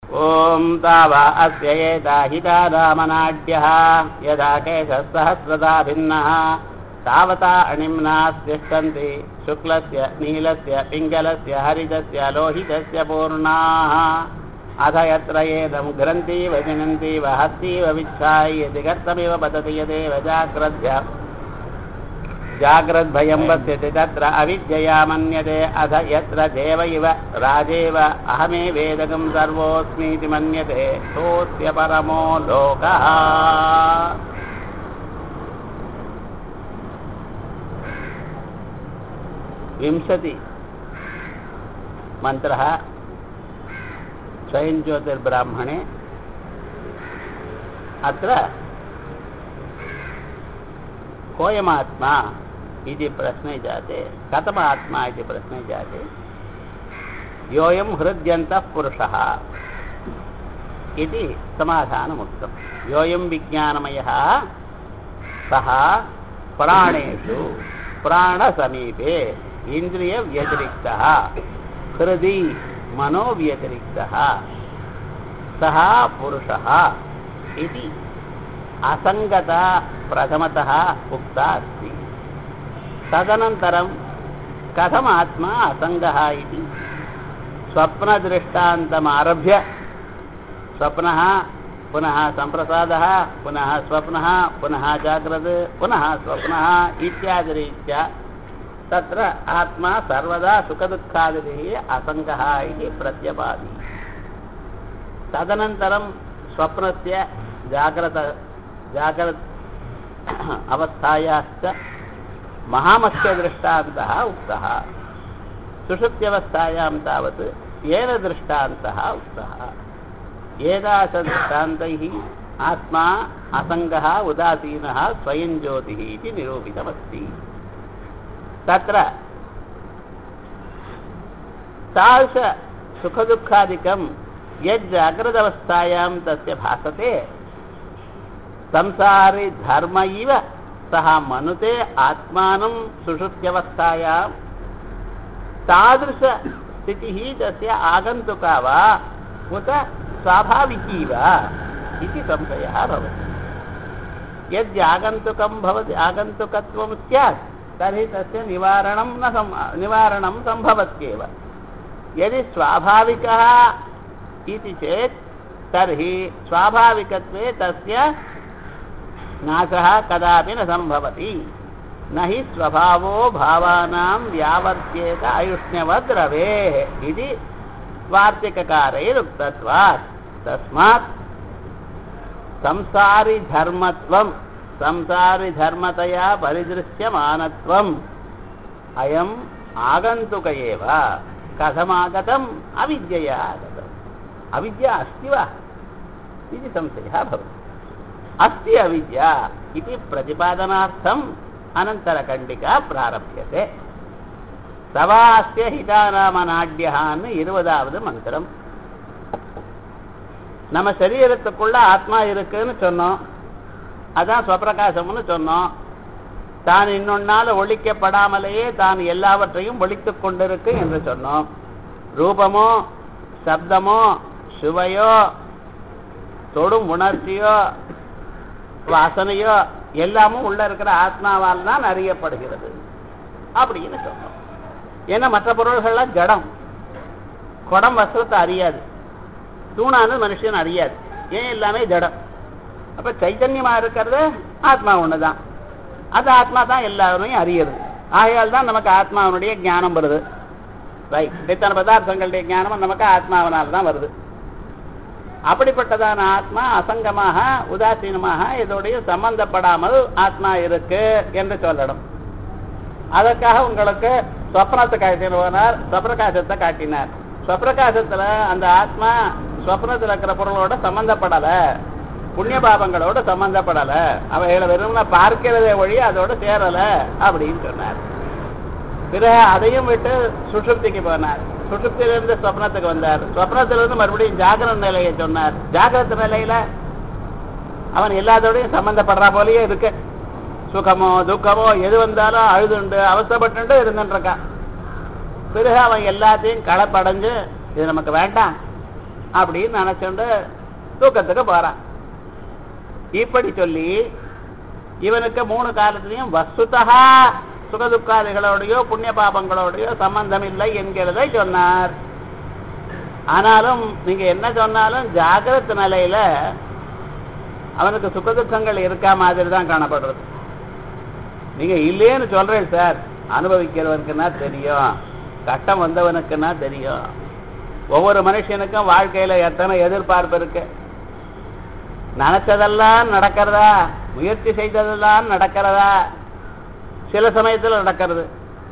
ॐ ताव अस्य एता हिता रामनाड्यः यदा केशसहस्रदा भिन्नः तावता अणिम्नास्तिष्ठन्ति शुक्लस्य नीलस्य पिङ्गलस्य हरितस्य लोहितस्य पूर्णाः अथ यत्र एदं ग्रन्थीव जिनन्तीव हस्तीव विच्छाय्यति गर्तमिव पतति यदेव जाग्रद्य जाग्रद्भयं वस्यति तत्र अविद्यया मन्यते अथ यत्र देव इव राजेव अहमे वेदकं सर्वोऽस्मीति मन्यते सोऽस्य परमो लोकः विंशति मन्त्रः स्वयं ज्योतिर्ब्राह्मणे अत्र कोऽयमात्मा इति प्रश्ने जाते कथमात्मा इति प्रश्ने जाते योऽयं हृद्यन्तः पुरुषः इति समाधानमुक्तं योऽयं विज्ञानमयः सः प्राणेषु प्राणसमीपे इन्द्रियव्यतिरिक्तः हृदि मनोव्यतिरिक्तः सः पुरुषः इति असङ्गता प्रथमतः उक्ता अस्ति तदनन्तरं कथमात्मा असङ्गः इति स्वप्नदृष्टान्तमारभ्य स्वप्नः पुनः सम्प्रसादः पुनः स्वप्नः पुनः जाग्रत् पुनः स्वप्नः इत्यादिरीत्या तत्र आत्मा सर्वदा सुखदुःखादिभिः असङ्गः इति प्रत्यपादि तदनन्तरं स्वप्नस्य जाग्रत जाग्रत् अवस्थायाश्च महामत्स्यदृष्टान्तः उक्तः सुषुप्त्यवस्थायां तावत् येन दृष्टान्तः उक्तः एतादृष्टान्तैः आत्मा असङ्गः उदासीनः स्वयं ज्योतिः इति निरूपितमस्ति तत्र तादृशसुखदुःखादिकं यज्जाग्रदवस्थायां तस्य भासते संसारिधर्म इव सः मनुते आत्मानं सुषुप्त्यवस्थायां तादृशस्थितिः तस्य आगन्तुका वा उत स्वाभाविकी वा इति संशयः भवति यद्यागन्तुकं भवति आगन्तुकत्वं स्यात् तर्हि तस्य निवारणं न सम् निवारणं सम्भवत्येव यदि स्वाभाविकः इति चेत् तर्हि स्वाभाविकत्वे तस्य नाशः कदापि न सम्भवति न हि स्वभावो भावानां व्यावर्त्येत आयुष्ण्यवद् रवेः इति वार्तिककारैरुक्तत्वात् तस्मात् संसारिधर्मत्वं संसारिधर्मतया परिदृश्यमानत्वम् अयम् आगन्तुक एव कथमागतम् अविद्यया आगतम् अविद्या अस्ति वा इति संशयः भवति अस्ति अविद्या इति प्रतिपादनार्थम् अनन्तरकण्डिका प्रारभ्यते சவாஸ்ய ஹிதாராமநாட்யான்னு இருபதாவது மந்திரம் நம்ம சரீரத்துக்குள்ள ஆத்மா இருக்குன்னு சொன்னோம் அதான் ஸ்வப்பிரகாசம்னு சொன்னோம் தான் இன்னொன்னால ஒழிக்கப்படாமலேயே தான் எல்லாவற்றையும் ஒழித்து கொண்டிருக்கு என்று சொன்னோம் ரூபமோ சப்தமோ சுவையோ தொடும் உணர்ச்சியோ வாசனையோ எல்லாமும் உள்ள இருக்கிற ஆத்மாவால் தான் அறியப்படுகிறது அப்படின்னு சொன்னோம் ஏன்னா மற்ற பொருள்கள்லாம் ஜடம் குடம் வஸ்திரத்தை அறியாது தூணானது மனுஷன் அறியாது ஏன் எல்லாமே ஜடம் அப்ப சைத்தன்யமா இருக்கிறது ஆத்மா ஒண்ணுதான் அது ஆத்மா தான் எல்லாருமே அறியறது ஆகையால் தான் நமக்கு ஆத்மாவனுடைய ஞானம் வருது ரைட் இத்தனை பதார்த்தங்களுடைய ஞானம் நமக்கு ஆத்மாவனால் தான் வருது அப்படிப்பட்டதான ஆத்மா அசங்கமாக உதாசீனமாக இதோடைய சம்பந்தப்படாமல் ஆத்மா இருக்கு என்று சொல்லணும் அதற்காக உங்களுக்கு ஸ்வப்னத்தை காட்டினார் ஸ்வப்பிரகாசத்தை காட்டினார் ஸ்வப்பிரகாசத்துல அந்த ஆத்மா ஸ்வப்னத்தில் இருக்கிற பொருளோட சம்பந்தப்படல புண்ணிய பாபங்களோட சம்பந்தப்படல அவைகளை வெறும்னா பார்க்கிறதே வழி அதோட சேரல அப்படின்னு சொன்னார் பிறகு அதையும் விட்டு சுஷுப்திக்கு போனார் சுஷுப்தியிலிருந்து ஸ்வப்னத்துக்கு வந்தார் ஸ்வப்னத்திலிருந்து மறுபடியும் ஜாகிரத நிலையை சொன்னார் ஜாகிரத நிலையில அவன் எல்லாத்தோடையும் சம்பந்தப்படுறா போலயே இருக்கு சுகமோ துக்கமோ எது வந்தாலும் அழுதுண்டு அவசரப்பட்டு இருந்துட்டு இருக்கான் பிறகு அவன் எல்லாத்தையும் களப்படைஞ்சு இது நமக்கு வேண்டாம் அப்படின்னு நினைச்சுண்டு தூக்கத்துக்கு போறான் இப்படி சொல்லி இவனுக்கு மூணு காலத்திலையும் வஸ்துதா சுகதுக்காதிகளோடையோ புண்ணிய பாபங்களோடையோ சம்பந்தம் இல்லை என்கிறதை சொன்னார் ஆனாலும் நீங்க என்ன சொன்னாலும் ஜாகிரத நிலையில அவனுக்கு சுகதுக்கங்கள் இருக்கா மாதிரி தான் காணப்படுறது நீங்க இல்லையேன்னு சொல்றேன் சார் அனுபவிக்கிறவனுக்குன்னா தெரியும் கட்டம் வந்தவனுக்குன்னா தெரியும் ஒவ்வொரு மனுஷனுக்கும் வாழ்க்கையில எத்தனை எதிர்பார்ப்பு இருக்கு நினைச்சதெல்லாம் நடக்கிறதா முயற்சி செய்ததெல்லாம் நடக்கிறதா சில சமயத்துல நடக்கிறது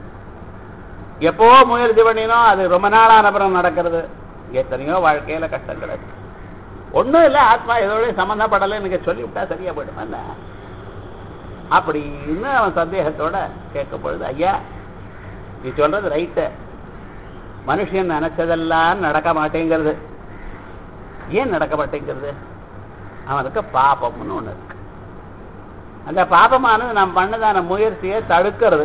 எப்போ முயற்சி பண்ணினோம் அது ரொம்ப நாளான பிறகு நடக்கிறது எத்தனையோ வாழ்க்கையில கஷ்டங்கள் இருக்கு ஒண்ணும் இல்ல ஆத்மா எதோட சம்பந்தப்படலை நீங்க சொல்லிவிட்டா சரியா போயிடுமா அப்படின்னு அவன் சந்தேகத்தோட கேட்கும் பொழுது ஐயா நீ சொல்றது ரைட்டு மனுஷன் நினைச்சதெல்லாம் நடக்க மாட்டேங்கிறது ஏன் நடக்க மாட்டேங்கிறது அவனுக்கு பாபம்னு ஒண்ணு இருக்கு அந்த பாபமானது நாம் பண்ணதான முயற்சியை தடுக்கிறது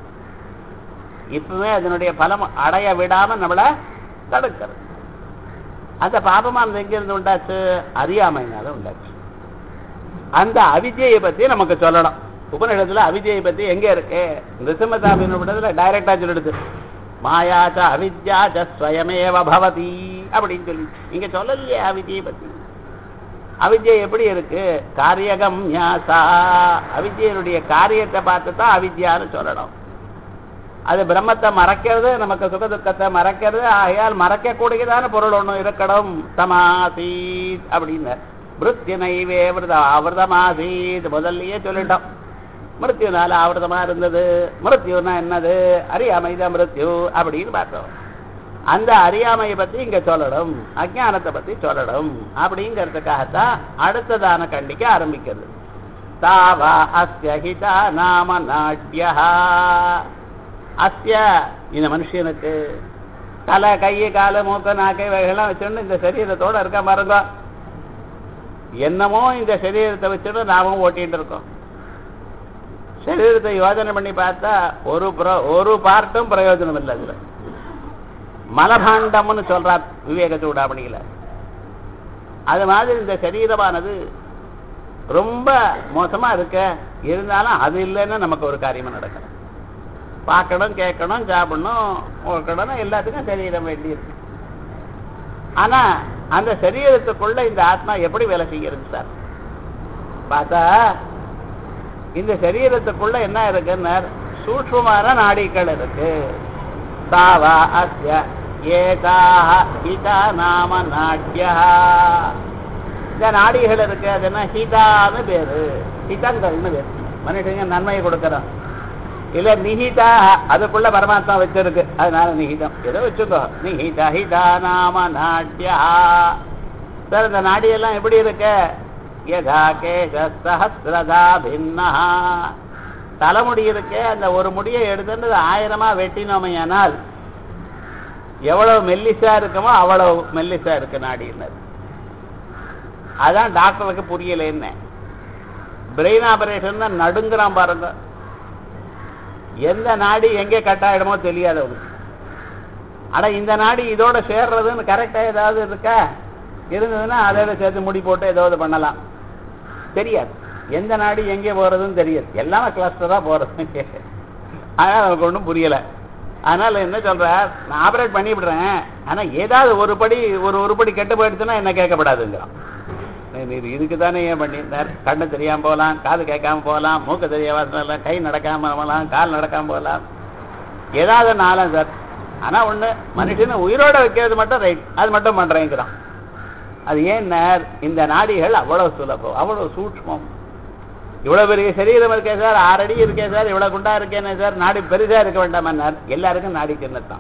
இப்பவே அதனுடைய பலம் அடைய விடாம நம்மள தடுக்கிறது அந்த பாபமானது எங்கிருந்து உண்டாச்சு அறியாமைனால உண்டாச்சு அந்த அவிஜயை பத்தி நமக்கு சொல்லணும் உபநிடத்துல அவிஜயை பத்தி எங்க இருக்கு நிருசிம்மதாபின் உபநிடத்துல டைரக்டா சொல்லிடுது மாயாச்ச அவித்யா ச ஸ்வயமேவ பவதி அப்படின்னு சொல்லி இங்க சொல்லலையே அவித்யை பத்தி அவித்யை எப்படி இருக்கு காரியகம் ஞாசா அவித்யனுடைய காரியத்தை பார்த்து தான் அவித்யான்னு சொல்லணும் அது பிரம்மத்தை மறைக்கிறது நமக்கு சுகதுக்கத்தை மறைக்கிறது ஆகையால் மறைக்கக்கூடியதான பொருள் ஒண்ணு இருக்கணும் தமாசீத் அப்படின்னு மிருத்யுனைவே விரத ஆவிரதமாசீத் முதல்லயே சொல்லிட்டோம் மிருத்யுனால ஆவிரதமா இருந்தது மிருத்யுனா என்னது அறியாமைதான் மிருத்யு அப்படின்னு பார்த்தோம் அந்த அறியாமையை பத்தி இங்க சொல்லணும் அஜானத்தை பத்தி சொல்லணும் அப்படிங்கிறதுக்காகத்தான் அடுத்ததான கண்டிக்க ஆரம்பிக்கிறது தாவா அஸ்ய ஹிதா நாம நாட்டியா அஸ்ய இந்த மனுஷனுக்கு தலை கையை காலு மூக்க நாக்கை வகைகள்லாம் வச்சுட்டு இந்த சரீரத்தோட இருக்க பாருங்க என்னமோ இந்த சரீரத்தை வச்சுட்டு நாமும் ஓட்டிட்டு இருக்கோம் சரீரத்தை யோஜனை பண்ணி பார்த்தா ஒரு பிர- ஒரு பார்ட்டும் பிரயோஜனம் இல்லை அதுல மலபாண்டம்னு சொல்றார் விவேக சூடாமணியில அது மாதிரி இந்த சரீரமானது ரொம்ப மோசமா இருக்க இருந்தாலும் அது இல்லைன்னா நமக்கு ஒரு காரியமா நடக்கணும் பார்க்கணும் கேட்கணும் சாப்பிடணும் ஓக்கணும் எல்லாத்துக்கும் சரீரம் வேண்டி இருக்கு ஆனா அந்த சரீரத்துக்குள்ள இந்த ஆத்மா எப்படி வேலை செய்கிறது சார் பார்த்தா இந்த சரீரத்துக்குள்ள என்ன இருக்குன்னார் சூட்சுமான நாடிகள் இருக்கு தாவா அஸ்ய ஏதாக ஹிதா நாம நாட்யா இந்த நாடிகள் இருக்கு அது என்ன ஹிதான்னு பேரு ஹிதங்கள்னு பேரு மனுஷங்க நன்மையை கொடுக்கறோம் இல்ல நிஹிதா அதுக்குள்ள பரமாத்மா வச்சிருக்கு அதனால நிஹிதம் ஏதோ வச்சுக்கோ நிஹிதா ஹிதா நாம நாட்யா சார் இந்த நாடியெல்லாம் எப்படி இருக்கு யதா கேச சஹசிரதா பின்னா தலைமுடி இருக்கே அந்த ஒரு முடியை எடுத்துட்டு ஆயிரமா வெட்டினோமையானால் எவ்வளவு மெல்லிசா இருக்குமோ அவ்வளவு மெல்லிசா இருக்கு நாடினர் அதான் டாக்டருக்கு புரியல என்ன பிரெயின் ஆபரேஷன் தான் நடுங்குறான் பாருங்க எந்த நாடி எங்கே கட் ஆயிடுமோ தெரியாது அவனுக்கு ஆனா இந்த நாடி இதோட சேர்றதுன்னு கரெக்டா ஏதாவது இருக்கா இருந்ததுன்னா அதோட சேர்த்து முடி போட்டு ஏதாவது பண்ணலாம் தெரியாது எந்த நாடி எங்கே போறதுன்னு தெரியாது எல்லாமே கிளஸ்டரா போறது அதனால நமக்கு ஒன்றும் புரியல அதனால என்ன சொல்றார் நான் ஆபரேட் பண்ணி விடுறேன் ஆனா ஏதாவது ஒரு படி ஒரு உருப்படி கெட்டு போயிடுச்சுன்னா என்ன கேட்கப்படாதுங்கிறான் நீர் இதுக்கு தானே ஏன் பண்ணியிருந்தார் கண்ணு தெரியாம போகலாம் காது கேட்காம போகலாம் மூக்கு தெரியாம போகலாம் கை நடக்காம போகலாம் கால் நடக்காம போகலாம் ஏதாவது நாளாம் சார் ஆனா ஒண்ணு மனுஷனை உயிரோட வைக்கிறது மட்டும் ரைட் அது மட்டும் பண்றேங்கிறான் அது ஏன்னா இந்த நாடிகள் அவ்வளவு சுலபம் அவ்வளவு சூட்சமம் இவ்வளவு பெரிய சரீரம் இருக்கே சார் ஆறு அடி இருக்கே சார் இவ்வளவு குண்டா இருக்கேனே சார் நாடி பெரிசா இருக்க வேண்டாமன்னார் எல்லாருக்கும் நாடி சின்னத்தான்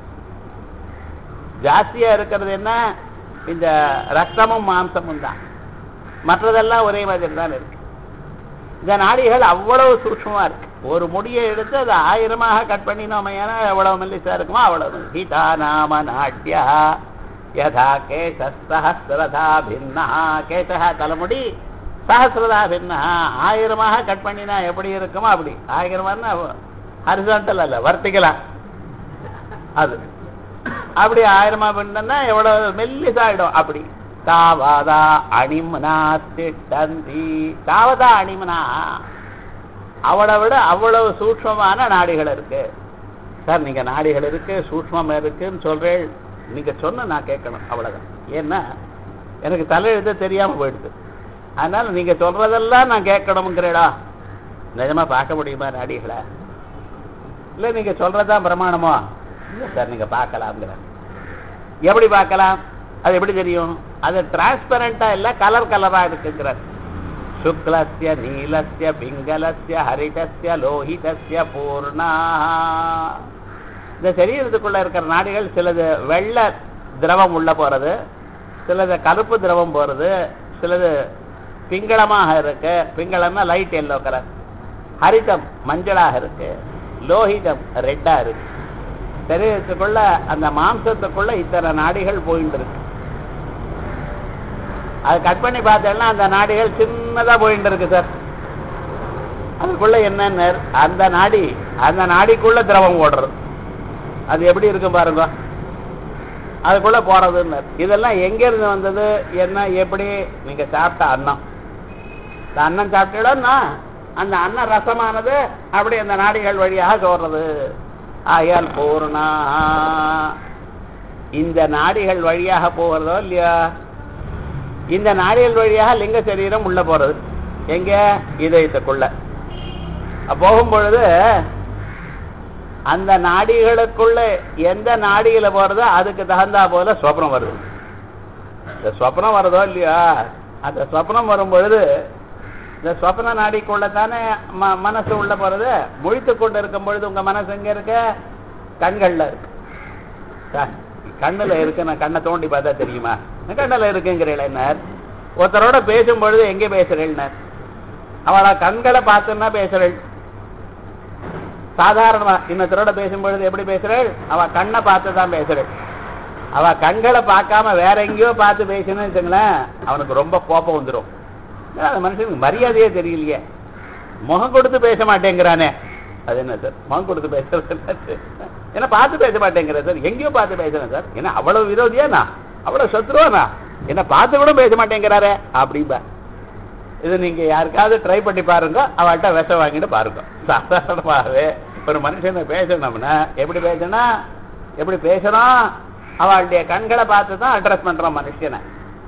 ஜாஸ்தியா இருக்கிறது என்ன இந்த ரத்தமும் மாம்சமும் தான் மற்றதெல்லாம் ஒரே மாதிரி தான் இருக்கு இந்த நாடிகள் அவ்வளவு சூட்சமா இருக்கு ஒரு முடியை எடுத்து அதை ஆயிரமாக கட் பண்ணினோமையான எவ்வளவு மெல்லிசா இருக்குமோ அவ்வளவு கீதா நாம நாட்டியா யதா கேச சஹசிரதா பின்னா கேசா தலைமுடி சஹசிரதா பின்னா ஆயிரமாக கட் பண்ணினா எப்படி இருக்குமோ அப்படி ஆயிரமானா ஹரிசாண்டல் அல்ல வர்த்திக்கலாம் அது அப்படி ஆயிரமா பிண்டம்னா எவ்வளவு மெல்லிசாயிடும் அப்படி தாவதா அணிமனா திட்டந்தி தாவதா அணிமனா அவளை விட அவ்வளவு சூக்ஷ்மமான நாடிகள் இருக்கு சார் நீங்க நாடிகள் இருக்கு சூக்ஷ்மம் இருக்குன்னு சொல்றேன் நீங்க சொன்ன நான் கேட்கணும் அவ்வளவுதான் ஏன்னா எனக்கு தலையெழுத்து தெரியாம போயிடுது அதனால நீங்க சொல்றதெல்லாம் நான் கேட்கணுங்கிறடா நிஜமா பார்க்க முடியுமா நாடிகளை இல்ல நீங்க சொல்றதுதான் பிரமாணமோ இல்ல சார் நீங்க பார்க்கலாம்ங்கிற எப்படி பார்க்கலாம் அது எப்படி தெரியும் அது டிரான்ஸ்பரண்டா இல்ல கலர் கலரா இருக்குங்கிறார் சுக்லஸ்ய நீலஸ்ய பிங்களஸ்ய ஹரிதஸ்ய லோஹிதஸ்ய பூர்ணா இந்த சரீரத்துக்குள்ள இருக்கிற நாடிகள் சிலது வெள்ளை திரவம் உள்ள போறது சிலது கருப்பு திரவம் போறது சிலது பிங்களமாக இருக்கு பிங்களம்னா லைட் எல்லோ கலர் ஹரிதம் மஞ்சளாக இருக்கு லோஹிதம் ரெட்டா இருக்கு சரீரத்துக்குள்ள அந்த மாம்சத்துக்குள்ள இத்தனை நாடிகள் போயிட்டு இருக்கு அது கட் பண்ணி பார்த்தேன்னா அந்த நாடிகள் சின்னதா போயிட்டு இருக்கு சார் அதுக்குள்ள என்னன்னு அந்த நாடி அந்த நாடிக்குள்ள திரவம் ஓடுறது அது எப்படி இருக்கும் பாருங்க அதுக்குள்ள போறதுன்னு இதெல்லாம் எங்க இருந்து வந்தது என்ன எப்படி நீங்க சாப்பிட்ட அன்னம் இந்த அன்னம் சாப்பிட்டா அந்த அன்ன ரசமானது அப்படி அந்த நாடிகள் வழியாக சோறது ஆயால் பூர்ணா இந்த நாடிகள் வழியாக போகிறதோ இல்லையா இந்த நாடிகள் வழியாக லிங்க சரீரம் உள்ள போறது எங்க இதயத்துக்குள்ள போகும் பொழுது அந்த நாடிகளுக்குள்ள எந்த நாடியில போறதோ அதுக்கு தகுந்தா போல சொப்னம் வருது இந்த சொப்னம் வருதோ இல்லையா அந்த சொப்னம் வரும் பொழுது இந்த சொப்ன நாடிக்குள்ள தானே ம மனசு உள்ள போறது முழித்து கொண்டு இருக்கும் பொழுது உங்க மனசு எங்க இருக்கு கண்கள்ல இருக்கு க- கண்ணுல இருக்கு நான் கண்ணை தோண்டி பார்த்தா தெரியுமா நான் கண்ணுல இருக்குங்கிறேன் என்ன ஒருத்தரோட பேசும் பொழுது எங்க பேசுறேன் அவளை கண்களை பார்த்துன்னா பேசுறேன் சாதாரணமா இன்னொருத்தரோட பேசும்பொழுது எப்படி பேசுறேள் அவ கண்ணை பார்த்து தான் பேசுறேள் அவ கண்களை பார்க்காம வேற எங்கேயோ பார்த்து பேசணும்னு வச்சுங்களேன் அவனுக்கு ரொம்ப கோபம் வந்துடும் அந்த மனுஷனுக்கு மரியாதையே தெரியலையே முகம் கொடுத்து பேச மாட்டேங்கிறானே அது என்ன சார் முகம் கொடுத்து பேசுறது என்ன? ஏன்னா பார்த்து பேச மாட்டேங்கிற சார் எங்கேயோ பார்த்து பேசுறேன் சார் ஏன்னா அவ்வளவு விரோதியா நான் அவ்வளவு சத்ருவானா என்ன பார்த்து கூட பேச மாட்டேங்கிறாரே அப்படிம்பா இது நீங்க யாருக்காவது ட்ரை பண்ணி பாருங்க அவள்கிட்ட விஷம் வாங்கிட்டு பாருங்க சாதாரணமாகவே ஒரு மனுஷனை பேசணும்னா எப்படி பேசணும் எப்படி பேசணும் அவளுடைய கண்களை பார்த்து தான் அட்ரஸ் பண்றோம் மனுஷனை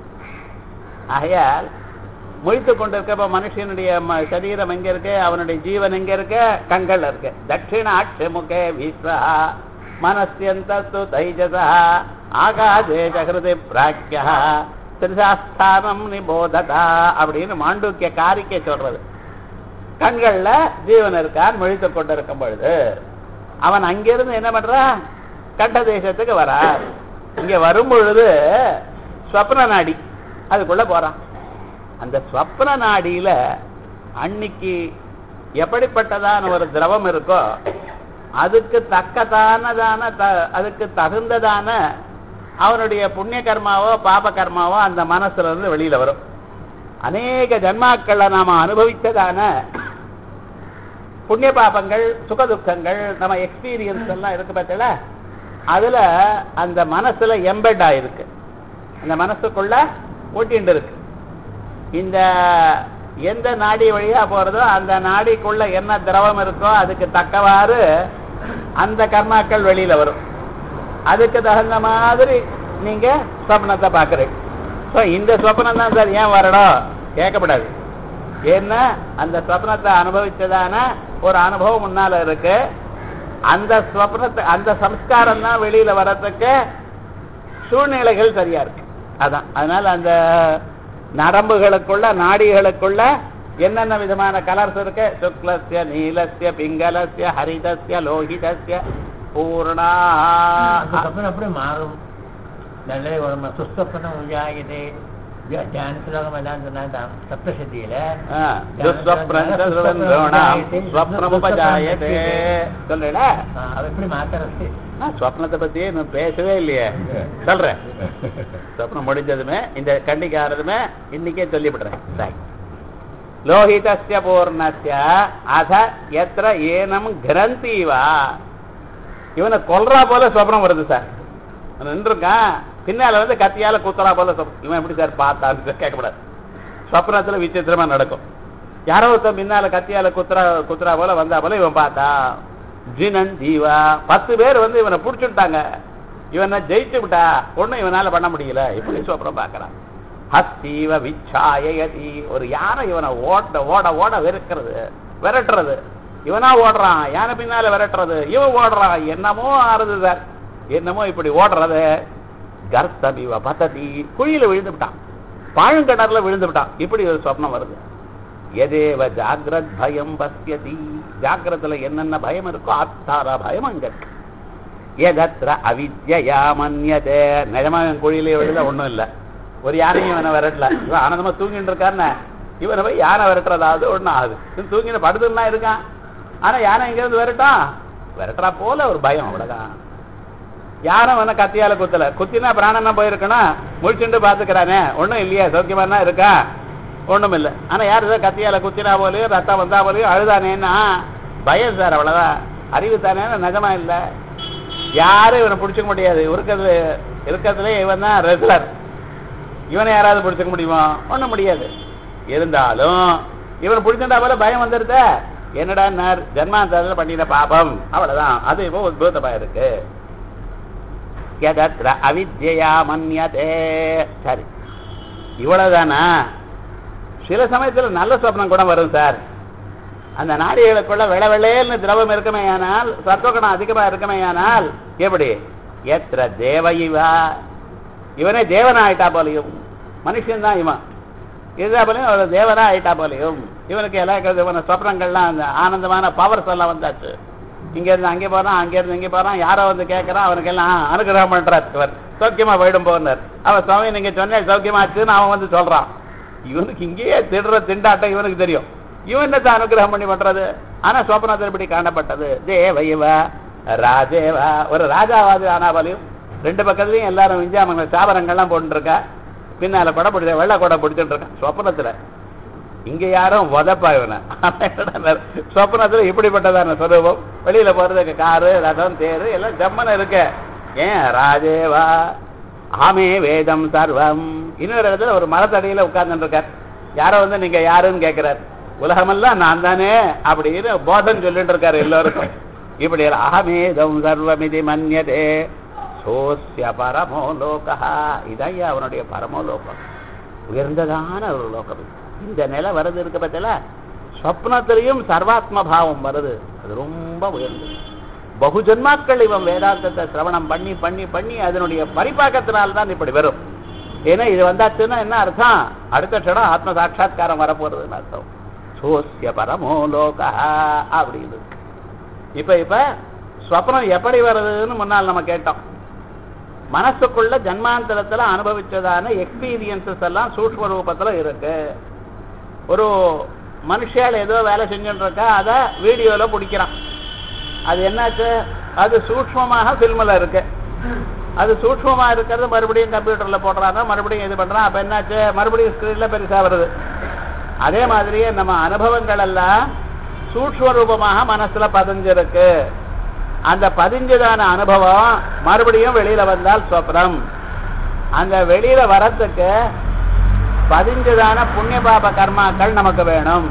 ஆகையால் முழித்து கொண்டிருக்கப்ப மனுஷனுடைய ம- சரீரம் எங்க இருக்கு அவனுடைய ஜீவன் எங்க இருக்கு கண்கள் இருக்கு தட்சிணாட்சி முகே விஸ்வா மனசியந்தஸ்து தைஜசா ஆகாதே ஜகிருதி பிராக்யா திரிசாஸ்தானம் நிபோததா அப்படின்னு மாண்டூக்கிய காரிக்கை சொல்றது கண்கள்ல ஜீவன் இருக்கான் முழித்து கொண்டிருக்கும் பொழுது அவன் அங்கிருந்து என்ன பண்றான் கண்ட தேசத்துக்கு வரான் இங்க வரும் பொழுது ஸ்வப்ன நாடி அதுக்குள்ள போறான் அந்த ஸ்வப்ன நாடியில அன்னைக்கு எப்படிப்பட்டதான ஒரு திரவம் இருக்கோ அதுக்கு தக்கதானதான த- அதுக்கு தகுந்ததான அவனுடைய புண்ணிய கர்மாவோ பாப கர்மாவோ அந்த மனசுல இருந்து வெளியில வரும் அநேக ஜன்மாக்களை நாம அனுபவித்ததான புண்ணிய பாபங்கள் சுக துக்கங்கள் நம்ம எக்ஸ்பீரியன்ஸ் எல்லாம் இருக்கு பார்த்தல அதுல அந்த மனசுல எம்பெட் ஆயிருக்கு அந்த மனசுக்குள்ள ஒட்டிண்டு இருக்கு இந்த எந்த நாடி வழியா போறதோ அந்த நாடிக்குள்ள என்ன திரவம் இருக்கோ அதுக்கு தக்கவாறு அந்த கர்மாக்கள் வெளியில வரும் அதுக்கு தகுந்த மாதிரி நீங்க சொப்னத்தை பாக்குறீங்க ஸோ இந்த சொப்னம் தான் சார் ஏன் வரணும் கேட்கப்படாது ஏன்னா அந்த சொப்னத்தை அனுபவிச்சதான ஒரு அனுபவம் முன்னால இருக்கு அந்த சொப்னத்தை அந்த சம்ஸ்காரம் தான் வெளியில வர்றதுக்கு சூழ்நிலைகள் சரியா இருக்கு அதான் அதனால அந்த நரம்புகளுக்குள்ள நாடிகளுக்குள்ள என்னென்ன விதமான கலர்ஸ் இருக்கு சுக்லஸ்ய நீலஸ்ய பிங்களஸ்ய ஹரிதஸ்ய லோகிதஸ்ய பூர்ணா அதுக்கப்புறம் அப்படியே மாறும் நல்ல ஒரு ம- சுஸ்வப்னம் உஜாயதே தியானத்துலகம் எல்லாம் சொன்னாங்க சப்தசதியில ஆ, துஸ்வப்னஞ்ச சுரந்தோணாம் ஸ்வப்னமுபஜாயதே சொல்றேடா ஆ, அது எப்படி மாத்துறது நான் ஸ்வப்னத்தை பத்தியே நான் பேசவே இல்லையே சொல்றேன் சொப்னம் முடிஞ்சதுமே இந்த கண்டிக்கு ஆறதுமே இன்னைக்கே சொல்லிவிடுறேன் Right. லோகிதஸ்ய பூர்ணஸ்ய அத எத்திர ஏனம் கிரந்தீவா இவனை கொல்றா போல சொப்னம் வருது சார் நின்றுருக்கான் பின்னால வந்து கத்தியால குத்துறா போல சொப்~ இவன் எப்படி சார் பார்த்தான்னு கேட்கக்கூடாது சொப்னத்துல விசித்திரமா நடக்கும் யாரோ ஒருத்தன் பின்னால கத்தியால குத்துறா குத்துறா போல வந்தா போல இவன் பார்த்தா ஜினன் ஜீவா பத்து பேர் வந்து இவனை புடிச்சுட்டாங்க இவனை ஜெயிச்சு விட்டா ஒண்ணும் இவனால பண்ண முடியல இப்படி சொப்னம் பார்க்கறான் ஹஸ்தீவ விச்சாயதி ஒரு யானை இவனை ஓட ஓட ஓட வெறுக்கிறது விரட்டுறது இவனா ஓடுறான் யானை பின்னால விரட்டுறது இவன் ஓடுறான் என்னமோ ஆறுது சார் என்னமோ இப்படி ஓடுறது கர்த்தம் இவ பத்ததி குழியில விழுந்து விட்டான் பாழுங்கடர்ல விழுந்து விட்டான் இப்படி ஒரு சொப்னம் வருது எதேவ ஜாகிரத் பயம் பஸ்யதி ஜாகிரத்துல என்னென்ன பயம் இருக்கோ அத்தார பயம் அங்க இருக்கு எதத்ர அவித்யா மன்யதே நிஜமா இவன் குழியிலே விழுத ஒண்ணும் இல்ல ஒரு யானையும் இவனை விரட்டல இவன் ஆனந்தமா தூங்கிட்டு இருக்காருன்னு இவனை போய் யானை விரட்டுறதாவது ஒண்ணும் ஆகுது இவன் தூங்கின படுத்துன்னா இருக்கான் ஆனா யானை எங்க இருந்து விரட்டான் விரட்டுறா போல ஒரு பயம் அவ்வளவுதான் யாரும் அவனை கத்தியால குத்தல குத்தினா பிராணனா போயிருக்கணும் முழிச்சுட்டு பாத்துக்கிறானே ஒண்ணும் இல்லையா சௌக்கியமா இருக்கா ஒண்ணும் இல்ல ஆனா யாரு சார் கத்தியால குத்தினா போலயும் ரத்தம் வந்தா போலயும் அழுதானேன்னா பயம் சார் அவ்வளவுதான் அறிவு தானே நிஜமா இல்ல யாரும் இவனை பிடிச்சிக்க முடியாது இருக்கிறது இருக்கிறதுல இவன் தான் ரெகுலர் இவனை யாராவது பிடிச்சிக்க முடியுமா ஒண்ணும் முடியாது இருந்தாலும் இவனை பிடிச்சிட்டா போல பயம் வந்துருத என்னடா ஜன்மாந்தரத்துல பண்ணின பாபம் அவ்வளவுதான் அது இப்போ உத்பூதமா இருக்கு எதத்ர அவித்யா மன்யதே சரி இவ்வளவுதானா சில சமயத்துல நல்ல சொப்னம் கூட வரும் சார் அந்த நாடிகளுக்குள்ள வெள வெள்ளேன்னு திரவம் இருக்குமேயானால் சத்துவகுணம் அதிகமா இருக்குமேயானால் எப்படி எத்திர தேவ இவா இவனே தேவனா ஆயிட்டா போலையும் மனுஷன் தான் இவன் இதா போலையும் அவர் தேவனா ஆயிட்டா போலையும் இவனுக்கு எல்லா இவன சொப்னங்கள்லாம் அந்த ஆனந்தமான பவர்ஸ் எல்லாம் வந்தாச்சு இங்க இருந்து அங்கே போறான் அங்க இருந்து இங்க போறான் யாரோ வந்து கேட்கறான் அவனுக்கு எல்லாம் அனுகிரகம் பண்றார் இவர் சௌக்கியமா போயிடும் போனார் அவன் சுவாமி நீங்க சொன்ன சௌக்கியமாச்சுன்னு அவன் வந்து சொல்றான் இவனுக்கு இங்கேயே திடுற திண்டாட்டம் இவனுக்கு தெரியும் இவன் என்னத்தை அனுகிரகம் பண்ணி பண்றது ஆனா சோபனத்தில் இப்படி காணப்பட்டது தேவ இவ ராஜேவா ஒரு ராஜாவாது ஆனாபாலையும் ரெண்டு பக்கத்துலயும் எல்லாரும் விஞ்சாமங்க சாபரங்கள்லாம் போட்டுருக்கா பின்னால கொடை பிடிச்ச வெள்ளை கொடை பிடிச்சிட்டு இருக்கான் சொப்பனத்துல இங்க யாரும் உதப்பா இவனை சொப்பனத்துல இப்படிப்பட்டதான சொரூபம் வெளியில போறதுக்கு காரு ரதம் தேரு எல்லாம் ஜம்மன இருக்கு ஏன் ராஜேவா ஆமே வேதம் சர்வம் இன்னொரு இடத்துல ஒரு மரத்தடியில உட்கார்ந்துட்டு இருக்கார் யாரோ வந்து நீங்க யாருன்னு கேட்கிறார் உலகமெல்லாம் நான் தானே அப்படின்னு போதம் சொல்லிட்டு இருக்காரு எல்லாருக்கும் இப்படி அகமேதம் சர்வமிதி மன்யதே சோசிய பரமோ லோகா இதையா அவனுடைய பரமோ லோகம் உயர்ந்ததான ஒரு லோகம் இது. இந்த நிலை வருது இருக்க பத்தில சொப்னத்திலையும் சர்வாத்ம பாவம் வருது அது ரொம்ப உயர்ந்தது பகுஜன்மாக்கள் இவன் வேதாந்தத்தை சிரவணம் பண்ணி பண்ணி பண்ணி அதனுடைய பரிபாக்கத்தினால்தான் இப்படி வரும் ஏன்னா இது வந்தாச்சுன்னா என்ன அர்த்தம் அடுத்த க்ஷணம் ஆத்ம சாட்சா்காரம் வரப்போறதுன்னு அர்த்தம் சோசிய பரமோ லோகா அப்படின்னு இப்ப இப்ப ஸ்வப்னம் எப்படி வருதுன்னு முன்னால் நம்ம கேட்டோம் மனசுக்குள்ள ஜன்மாந்தரத்துல அனுபவிச்சதான எக்ஸ்பீரியன்சஸ் எல்லாம் சூக்ஷ்ம ரூபத்துல இருக்கு ஒரு மனுஷால் ஏதோ வேலை செஞ்சுட்டு இருக்கா அதை வீடியோல பிடிக்கிறான் அது என்னாச்சு அது சூக்ஷ்மமாக ஃபில்மில் இருக்கு அது சூக்ஷ்மமா இருக்கிறது மறுபடியும் கம்ப்யூட்டர்ல போடுறாங்க மறுபடியும் இது பண்றான் அப்ப என்னாச்சு மறுபடியும் ஸ்கிரீன்ல பெருசா வருது அதே மாதிரியே நம்ம அனுபவங்கள் எல்லாம் சூக்ஷ்ம ரூபமாக மனசுல பதிஞ்சிருக்கு அந்த பதிஞ்சதான அனுபவம் மறுபடியும் வெளியில வந்தால் சொப்னம் அந்த வெளியில வரத்துக்கு பதிஞ்சதான புண்ணிய பாப கர்மாக்கள் நமக்கு வேணும்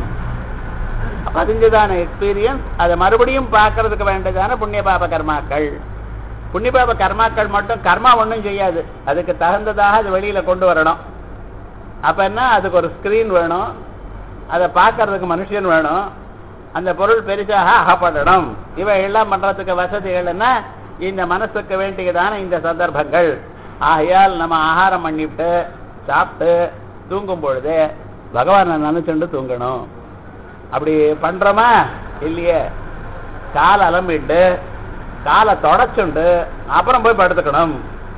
பதிஞ்சதான எக்ஸ்பீரியன்ஸ் அதை மறுபடியும் பார்க்கறதுக்கு வேண்டியதான புண்ணிய பாப கர்மாக்கள் புண்ணிய பாப கர்மாக்கள் மட்டும் கர்மா ஒண்ணும் செய்யாது அதுக்கு தகுந்ததாக அது வெளியில கொண்டு வரணும் அப்ப என்ன அதுக்கு ஒரு ஸ்கிரீன் வேணும் அதை பார்க்கறதுக்கு மனுஷன் வேணும் அந்த பொருள் பெருசாக அகப்படணும் இவை எல்லாம் பண்றதுக்கு வசதிகள் என்ன இந்த மனசுக்கு வேண்டியதான இந்த சந்தர்ப்பங்கள் ஆகையால் நம்ம ஆகாரம் பண்ணிவிட்டு சாப்பிட்டு தூங்கும் பொழுது பகவானை நினைச்சுண்டு தூங்கணும் அப்படி பண்றோமா இல்லையே கால் அலம்பிட்டு காலை தொடச்சுண்டு அப்புறம் போய் படுத்துக்கணும்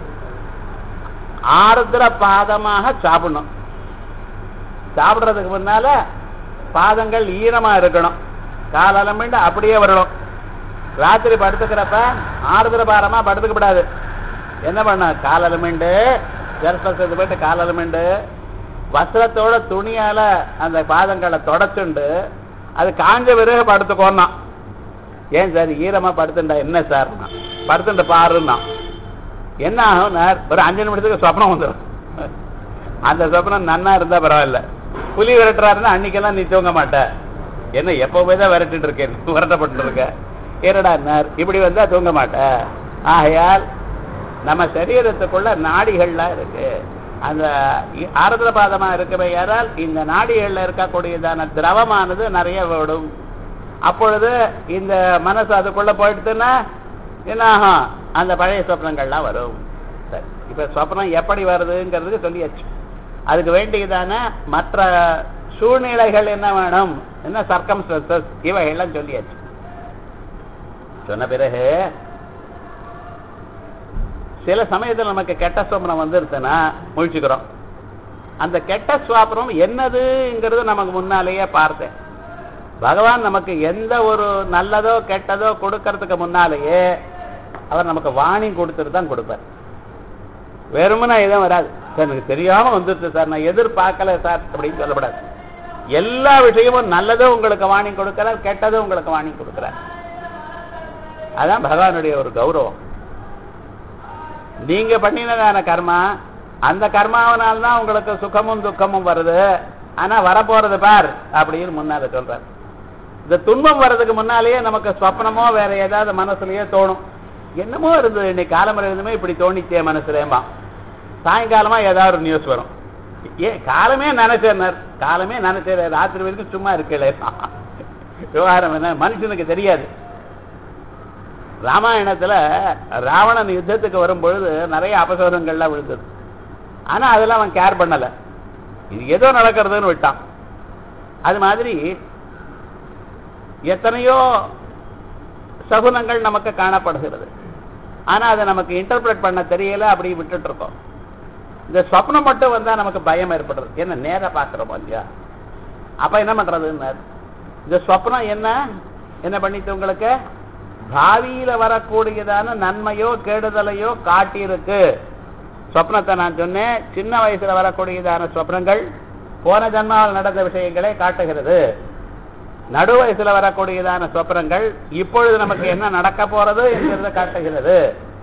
ஆறுதல பாதமாக சாப்பிடணும் சாப்பிடுறதுக்கு முன்னால பாதங்கள் ஈரமா இருக்கணும் கால் அலம்பிண்டு அப்படியே வரணும் ராத்திரி படுத்துக்கிறப்ப ஆறுதல பாரமா படுத்துக்க கூடாது என்ன பண்ண கால் அலமிண்டு ஜலஸ்பர்சத்துக்கு போயிட்டு கால் அலமிண்டு வஸ்திரத்தோட துணியால அந்த பாதங்களை தொடச்சுண்டு அது காஞ்ச பிறகு படுத்துக்கோன்னா ஏன் சார் ஈரமா படுத்துண்டா என்ன சார் படுத்துட்டு பாருன்னா என்ன ஆகும்னார் ஒரு அஞ்சு நிமிஷத்துக்கு சொப்னம் வந்துடும் அந்த சொப்னம் நன்னா இருந்தா பரவாயில்ல புலி விரட்டுறாருன்னா அன்னைக்கெல்லாம் நீ தூங்க மாட்ட என்ன எப்பவுமே தான் விரட்டிட்டு இருக்கேன் விரட்டப்பட்டு இருக்க ஏறடான்னார் இப்படி வந்தா தூங்க மாட்ட ஆகையால் நம்ம சரீரத்துக்குள்ள நாடிகள்லாம் இருக்கு அந்த இ- ஆரதுல பாதமா இருக்கவே யாரால் இந்த நாடிகள்ல இருக்கக்கூடியதான திரவமானது நிறைய விடும் அப்பொழுது இந்த மனசு அதுக்குள்ள போயிடுதுன்னா என்ன ஆகும் அந்த பழைய சொப்னங்கள்லாம் வரும் சரி இப்ப சொப்னம் எப்படி வருதுங்கிறதுக்கு சொல்லியாச்சு அதுக்கு வேண்டியதான மற்ற சூழ்நிலைகள் என்ன வேணும் என்ன சர்க்கம்ஸ்டன்சஸ் இவைகள்லாம் சொல்லியாச்சு சொன்ன பிறகு சில சமயத்துல நமக்கு கெட்ட சொப்னம் வந்துருச்சுன்னா முழிச்சுக்கிறோம் அந்த கெட்ட சுவாபனம் என்னதுங்கிறது நமக்கு முன்னாலேயே பார்த்தேன் பகவான் நமக்கு எந்த ஒரு நல்லதோ கெட்டதோ கொடுக்கறதுக்கு முன்னாலேயே அவர் நமக்கு வாணி கொடுத்துட்டு தான் கொடுப்பார் வெறுமனா எதுவும் வராது சார் எனக்கு தெரியாம வந்துருச்சு சார் நான் எதிர்பார்க்கல சார் அப்படின்னு சொல்லப்படாது எல்லா விஷயமும் நல்லதும் உங்களுக்கு வாணி கொடுக்கிறார் கெட்டதும் உங்களுக்கு வாணி கொடுக்கிறார் அதான் பகவானுடைய ஒரு கௌரவம் நீங்க பண்ணினதான கர்மா அந்த கர்மாவனால தான் உங்களுக்கு சுகமும் துக்கமும் வருது ஆனா வரப்போறது பார் அப்படின்னு முன்னால சொல்றார் இந்த துன்பம் வர்றதுக்கு முன்னாலேயே நமக்கு சொப்னமோ வேற ஏதாவது மனசுலயே தோணும் என்னமோ இருந்தது இன்னைக்கு காலம்பரம் இருந்துமே இப்படி தோணிச்சே மனசுலேமா சாயங்காலமா ஏதாவது ஒரு நியூஸ் வரும் ஏன் காலமே நினைச்சேன் காலமே நினைச்சேன் ராத்திரி வரைக்கும் சும்மா இருக்கல விவகாரம் என்ன மனுஷனுக்கு தெரியாது ராமாயணத்துல ராவணன் யுத்தத்துக்கு வரும்பொழுது நிறைய அபசோதங்கள்லாம் விழுந்தது ஆனா அதெல்லாம் அவன் கேர் பண்ணல இது ஏதோ நடக்கிறதுன்னு விட்டான் அது மாதிரி எத்தனையோ சகுனங்கள் நமக்கு காணப்படுகிறது ஆனா அதை நமக்கு இன்டர்பிரட் பண்ண தெரியல அப்படி விட்டுட்டு இருக்கோம் இந்த சொப்னம் மட்டும் வந்தா நமக்கு பயம் ஏற்படுறது என்ன நேரா பாக்குறோம் இல்லையா அப்ப என்ன பண்றதுன்னு இந்த சொப்னம் என்ன என்ன பண்ணிட்டு உங்களுக்கு பாவியில வரக்கூடியதான நன்மையோ கெடுதலையோ காட்டியிருக்கு சொப்னத்தை நான் சொன்னேன் சின்ன வயசுல வரக்கூடியதான சொப்னங்கள் போன ஜன்மாவில் நடந்த விஷயங்களை காட்டுகிறது நடு வயசுல வரக்கூடியதான சொப்னங்கள் இப்பொழுது நமக்கு என்ன நடக்க போறது என்கிறத காட்டுகிறது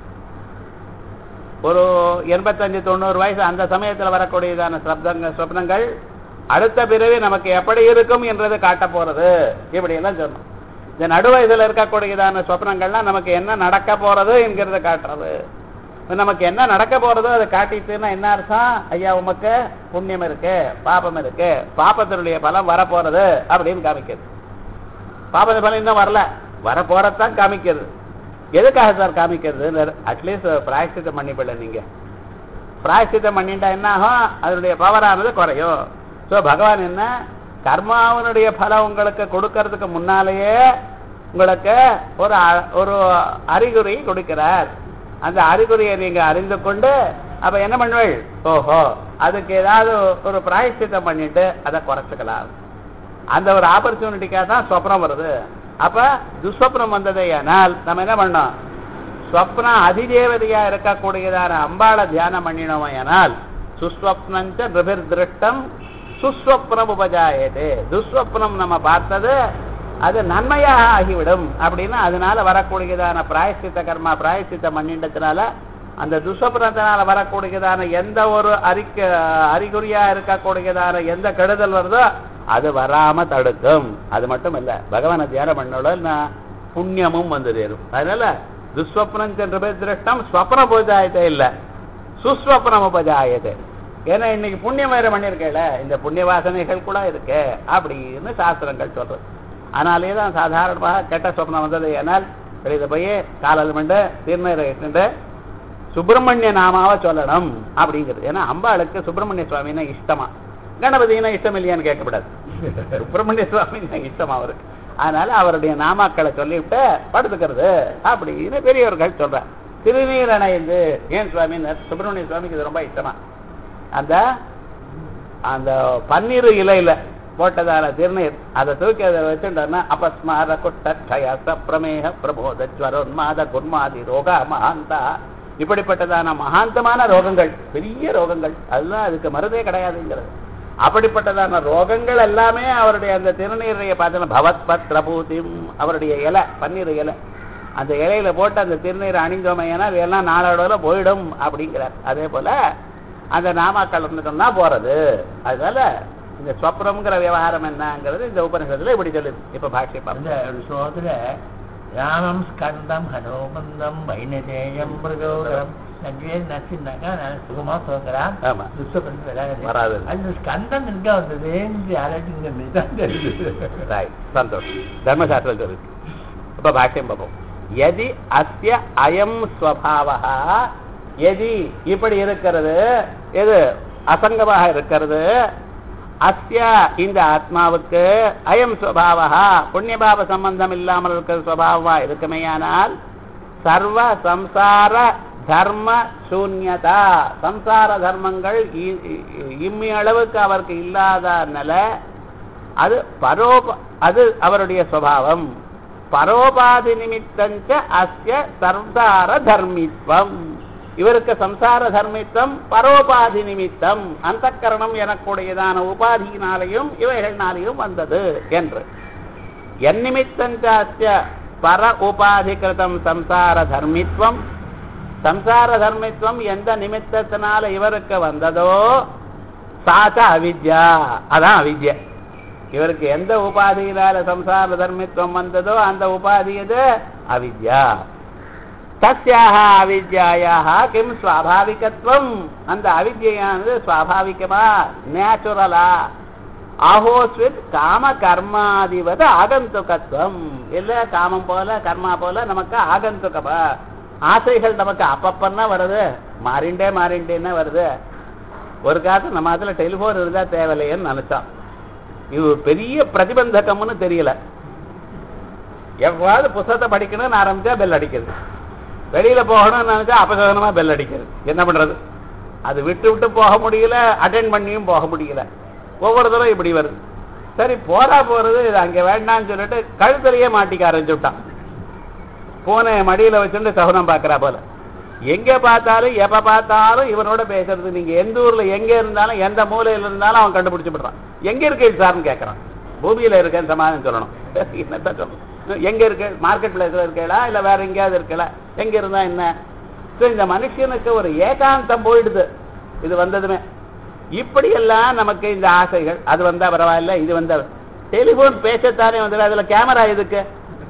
ஒரு எண்பத்தஞ்சு தொண்ணூறு வயசு அந்த சமயத்துல வரக்கூடியதான சப்தங்க சொப்னங்கள் அடுத்த பிறவி நமக்கு எப்படி இருக்கும் என்றது காட்ட போறது இப்படி எல்லாம் சொன்னோம் இந்த நடு வயசுல இருக்கக்கூடியதான சொப்னங்கள்லாம் நமக்கு என்ன நடக்க போறது என்கிறத காட்டுறது இப்ப நமக்கு என்ன நடக்க போறதோ அதை காட்டிட்டுன்னா என்ன அர்த்தம் ஐயா உமக்கு புண்ணியம் இருக்கு பாபம் இருக்கு பாபத்தினுடைய பலம் வரப்போறது அப்படின்னு காமிக்கிறது பாபத்து பலம் இன்னும் வரல வரப்போறதான் காமிக்கிறது எதுக்காக சார் காமிக்கிறது அட்லீஸ்ட் பிராயசித்தம் பண்ணிப்படல நீங்க பிராயசித்தம் பண்ணிட்டா என்ன ஆகும் அதனுடைய பவரானது குறையும் ஸோ பகவான் என்ன கர்மாவனுடைய பலம் உங்களுக்கு கொடுக்கறதுக்கு முன்னாலேயே உங்களுக்கு ஒரு அ- ஒரு அறிகுறி கொடுக்கிறார் அந்த அறிகுறியை நீங்க அறிந்து கொண்டு அப்ப என்ன பண்ணுவீள் ஓஹோ அதுக்கு ஏதாவது ஒரு பிராயசித்தம் பண்ணிட்டு அதை குறைச்சுக்கலாம் அந்த ஒரு ஆப்பர்ச்சுனிட்டிக்காக தான் சொப்னம் வருது அப்ப துஸ்வப்னம் வந்ததே ஆனால் நம்ம என்ன பண்ணோம் ஸ்வப்னம் அதிதேவதையா இருக்கக்கூடியதான அம்பாளை தியானம் பண்ணினோம் ஆனால் சுஸ்வப்னஞ்ச நிபிர் திருஷ்டம் சுஸ்வப்னம் உபஜாயது துஸ்வப்னம் நம்ம பார்த்தது அது நன்மையாக ஆகிவிடும் அப்படின்னு அதனால வரக்கூடியதான பிராயசித்த கர்மா பிராயசித்த மண்ணிண்டத்தினால அந்த துஸ்வப்னத்தினால வரக்கூடியதான எந்த ஒரு அறிக்க அறிகுறியா இருக்கக்கூடியதான எந்த கெடுதல் வருதோ அது வராம தடுக்கும் அது மட்டும் இல்ல பகவானை தியானம் பண்ணோட புண்ணியமும் வந்து சேரும் அதனால துஸ்வப்னம் சென்ற பேர் திருஷ்டம் ஸ்வப்ன உபஜாயத்தை இல்ல சுஸ்வப்னம் உபஜாயத்தை ஏன்னா இன்னைக்கு புண்ணியம் வேற பண்ணிருக்கேல இந்த புண்ணிய வாசனைகள் கூட இருக்கு அப்படின்னு சாஸ்திரங்கள் சொல்றது ஆனாலே தான் சாதாரணமாக கெட்ட சொப்னம் வந்தது ஏனால் வெளியில போய் காலல் மண்டு திருநீரை இட்டுண்டு சுப்பிரமணிய நாமாவை சொல்லணும் அப்படிங்கிறது ஏன்னா அம்பாளுக்கு சுப்பிரமணிய சுவாமின்னா இஷ்டமா கணபதினா இஷ்டம் இல்லையான்னு கேட்கக்கூடாது சுப்பிரமணிய சுவாமின்னா இஷ்டம் அவருக்கு அதனால அவருடைய நாமாக்களை சொல்லிவிட்டு படுத்துக்கிறது அப்படின்னு பெரியவர்கள் சொல்றார் திருநீர் அணைந்து ஏன் சுவாமி சுப்பிரமணிய சுவாமிக்கு இது ரொம்ப இஷ்டமா அந்த அந்த பன்னீர் இலையில போட்டதான திருநீர் அதை தூக்கி அதை வச்சுட்டோம்னா அபஸ்மார குட்டய சப்பிரமேக பிரபோத ஜ்வரோன்மாத குர்மாதி ரோக மகாந்தா இப்படிப்பட்டதான மகாந்தமான ரோகங்கள் பெரிய ரோகங்கள் அதெல்லாம் அதுக்கு மருந்தே கிடையாதுங்கிறது அப்படிப்பட்டதான ரோகங்கள் எல்லாமே அவருடைய அந்த திருநீரைய பார்த்தோன்னா பவத் பத்ரபூதிம் அவருடைய இலை பன்னீர் இலை அந்த இலையில போட்டு அந்த திருநீர் அணிந்தோமையானா எல்லாம் நாளோட போயிடும் அப்படிங்கிறார் அதே போல அந்த நாமாக்கள் இருந்துட்டோம்னா போறது அதனால இந்த ஸ்வப்னம்ங்கிற விவகாரம் என்னங்கிறது இந்த உபநிஷத்துல இப்படி சொல்லுது இப்ப பாஷ்யம் அந்த ஒரு ஸ்லோகத்துல ராமம் ஸ்கந்தம் ஹனுமந்தம் வைனதேயம் பிரகோதரம் நஜ்வே நச்சுனாக்கா நான் சுகமா சொல்கிறேன் ஆமா துஷ்டப்பட்டு வராது வராது. அந்த ஸ்கந்தம் எங்க வந்தது யாராச்சும் இங்க தான் தெரியுது ரைட் சந்தோஷம் தர்மசாஸ்திரம் சொல்லுது இப்ப பாஷ்யம் பார்ப்போம் எதி அஸ்ய அயம் ஸ்வபாவா எதி இப்படி இருக்கிறது எது அசங்கமாக இருக்கிறது அஸ்ய இந்த ஆத்மாவுக்கு அயம் ஸ்வபாவா புண்ணியபாவ சம்பந்தம் இல்லாமல் இருக்கிற ஸ்வபாவமா இருக்குமேயானால் சர்வ சம்சார தர்ம சூன்யதா சம்சார தர்மங்கள் இ- இ- இம்மி அளவுக்கு அவருக்கு இல்லாத நிலை அது பரோப அது அவருடைய சுவாவம் பரோபாதி நிமித்தஞ்ச அஸ்ய சம்சார தர்மித்வம் இவருக்கு சம்சார தர்மித்வம் பரோபாதி நிமித்தம் அந்தக்கரணம் எனக்கூடியதான உபாதியினாலையும் இவைகள்னாலையும் வந்தது என்று எந்நிமித்தஞ்ச அஸ்ய பர உபாதிகிருதம் சம்சார தர்மித்வம் சம்சார தர்மித்வம் எந்த நிமித்தத்தினால இவருக்கு வந்ததோ சாச்ச அவித்யா அதான் அவித்யா இவருக்கு எந்த உபாதியினால சம்சார தர்மித்வம் வந்ததோ அந்த உபாதி எது அவித்யா தஸ்யாக அவித்யாயாக கிம் சுவாபாவிகத்துவம் அந்த அவித்யானது சுவாபாவிகமா நேச்சுரலா ஆஹோஸ்வித் காம கர்மாதிவது ஆகந்துகத்துவம் இல்ல காமம் போல கர்மா போல நமக்கு ஆகந்துகமா ஆசைகள் நமக்கு அப்பப்பன்னா வருது மாறிண்டே மாறிண்டேன்னா வருது ஒரு காலத்து நம்ம அதுல டெலிபோன் இருந்தா தேவையில்லையேன்னு நினைச்சோம் இது ஒரு பெரிய பிரதிபந்தகம்னு தெரியல எவ்வாறு புத்தகத்தை படிக்கணும்னு ஆரம்பிச்சா பெல் அடிக்கிறது வெளியில போகணும்னு நினைச்சா அபசகனமா பெல் அடிக்கிறது என்ன பண்றது அது விட்டு விட்டு போக முடியல அட்டென்ட் பண்ணியும் போக முடியல ஒவ்வொரு தடவை இப்படி வருது சரி போறா போறது இது அங்க வேண்டாம்னு சொல்லிட்டு கழுத்துலயே மாட்டிக்க ஆரம்பிச்சு விட்டான் பூனை மடியில வச்சுட்டு சகுனம் பாக்குறா போல எங்க பார்த்தாலும் எப்ப பார்த்தாலும் இவனோட பேசுறது நீங்க எந்த ஊர்ல எங்க இருந்தாலும் எந்த மூலையில இருந்தாலும் அவன் கண்டுபிடிச்சு விடுறான் எங்க இருக்கீங்க சார்னு கேட்கறான் பூமியில இருக்கேன்னு சமாதானம் சொல்லணும் என்னத்தான் சொல்லணும் எங்க இருக்கு மார்க்கெட் பிளேஸ்ல இருக்கலா இல்ல வேற எங்கேயாவது இருக்கல எங்க இருந்தா என்ன So, இந்த மனுஷனுக்கு ஒரு ஏகாந்தம் போயிடுது இது வந்ததுமே இப்படி எல்லாம் நமக்கு இந்த ஆசைகள் அது வந்தா பரவாயில்ல இது வந்தா டெலிபோன் பேசத்தானே வந்து அதுல கேமரா எதுக்கு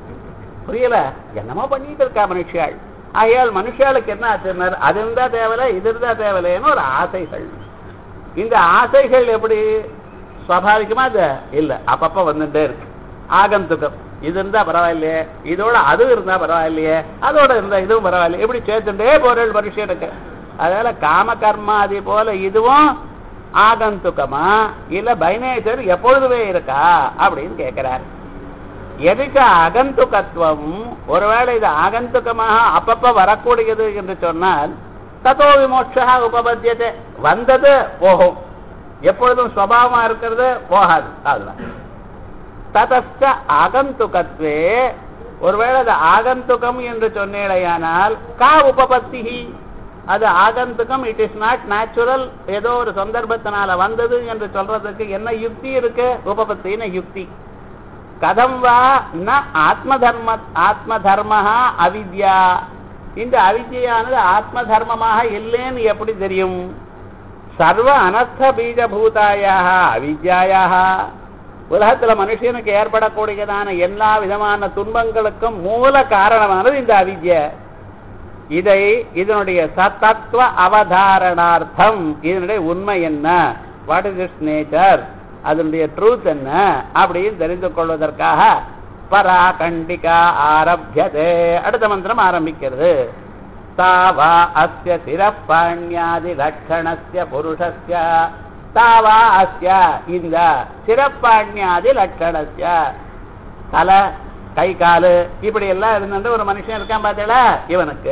புரியல என்னமோ பண்ணிட்டு இருக்கா மனுஷியாள் ஆகையால் மனுஷாளுக்கு என்ன ஆச்சுன்னார் அது இருந்தா தேவையில்ல இது இருந்தா தேவையில்லைன்னு ஒரு ஆசைகள் இந்த ஆசைகள் எப்படி சுவாபாவிகமா அது இல்ல அப்பப்ப வந்துட்டே இருக்கு ஆகந்துக்கம் இது இருந்தா பரவாயில்லையே இதோட அது இருந்தா பரவாயில்லையே அதோட இருந்தா இதுவும் பரவாயில்லையே இப்படி சேர்த்துட்டே போறேன் மனுஷனுக்கு அதனால காம கர்மாதி போல இதுவும் ஆகந்துக்கமா இல்ல பைனேச்சர் எப்பொழுதுமே இருக்கா அப்படின்னு கேட்கிறார் எதுக்கு அகந்துகத்துவம் ஒருவேளை இது ஆகந்துக்கமாக அப்பப்ப வரக்கூடியது என்று சொன்னால் தத்தோ விமோட்சா உபபத்தியத்தை வந்தது போகும் எப்பொழுதும் சுவாவமா இருக்கிறது போகாது அதுதான் ததஸ்ட ஆகந்துகத்வே ஒருவேளை அது ஆகந்துகம் என்று சொன்னேடையானால் கா உபபத்தி அது ஆகந்துகம் இட் இஸ் நாட் நேச்சுரல் ஏதோ ஒரு சந்தர்ப்பத்தினால வந்தது என்று சொல்றதுக்கு என்ன யுக்தி இருக்கு உபபத்தின யுக்தி கதம் வா ந ஆத்ம தர்ம ஆத்ம தர்மஹா அவித்யா இந்த அவித்யானது ஆத்ம தர்மமாக இல்லைன்னு எப்படி தெரியும் சர்வ அனர்த்த பீஜபூதாயாக அவித்யாயாக உலகத்துல மனுஷனுக்கு ஏற்படக்கூடியதான எல்லா விதமான துன்பங்களுக்கும் மூல காரணமானது இந்த அவித்ய இதை இதனுடைய சத்தத்துவ அவதாரணார்த்தம் இதனுடைய உண்மை என்ன வாட் இஸ் இஸ் நேச்சர் அதனுடைய ட்ரூத் என்ன அப்படின்னு தெரிந்து கொள்வதற்காக பராகண்டிகா ஆரம்பியதே அடுத்த மந்திரம் ஆரம்பிக்கிறது தாவா அஸ்ய சிரப்பாண்யாதி லட்சணஸ்ய புருஷஸ்ய தாவா அஸ்ய இந்த சிரப்பாண்யாதி லட்சணஸ்ய தலை கை காலு இப்படி எல்லாம் இருந்துட்டு ஒரு மனுஷன் இருக்கான் பார்த்தீங்களா இவனுக்கு